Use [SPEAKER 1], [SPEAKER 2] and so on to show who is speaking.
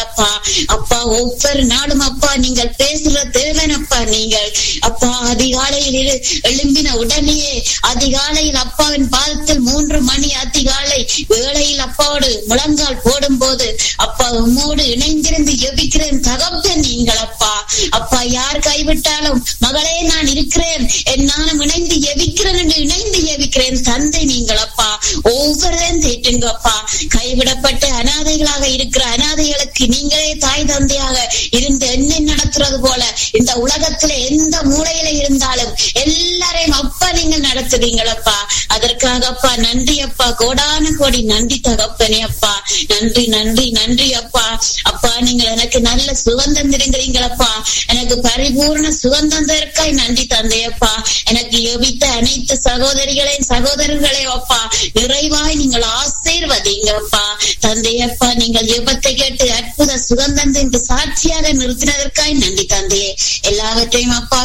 [SPEAKER 1] அப்பா அப்பா ஒவ்வொரு நாளும் அப்பா நீங்கள் பேசுற தேவன் அப்பா நீங்கள் அப்பா அதிகாலையில் இரு- எழும்பின உடனேயே அதிகாலையில் அப்பாவின் பாதத்தில் மூன்று மணி அதிகாலை வேளையில் அப்பாவோடு முழங்கால் போடும் போது அப்பா உம்மோடு இணைந்திருந்து எபிக்கிறேன் தகப்பன் நீங்கள் அப்பா அப்பா யார் கைவிட்டாலும் மகளே நான் இருக்கிறேன் என்னாலும் இணைந்து எவிக்கிறேன் என்று இணைந்து எவிக்கிறேன் தந்தை நீங்கள் அப்பா ஒவ்வொருவரும் தேற்றுங்க அப்பா கைவிடப்பட்ட அனாதைகளாக இருக்கிற அனாதைகளுக்கு நீங்களே தாய் தந்தையாக இருந்து என்ன நடத்துறது போல இந்த உலகத்துல எந்த மூலையில இருந்தாலும் எல்லாரையும் அப்பா நீங்கள் நடத்துவீங்களப்பா அதற்காக அப்பா நன்றி அப்பா கோடான கோடி நன்றி தகப்பனே அப்பா நன்றி நன்றி நன்றி அப்பா அப்பா நீங்கள் எனக்கு நல்ல சுகந்தம் தருகிறீங்களப்பா எனக்கு பரிபூர்ண சுகந்தம் தற்காய் நன்றி தந்தையப்பா எனக்கு எபித்த அனைத்து சகோதரிகளையும் சகோதரர்களையும் அப்பா நிறைவாய் நீங்கள் ஆசீர்வதிங்கப்பா தந்தையப்பா நீங்கள் எபத்தை கேட்டு அற்புத சுகந்தம் என்று சாட்சியாக நிறுத்தினதற்காய் நன்றி தந்தையே எல்லாவற்றையும் அப்பா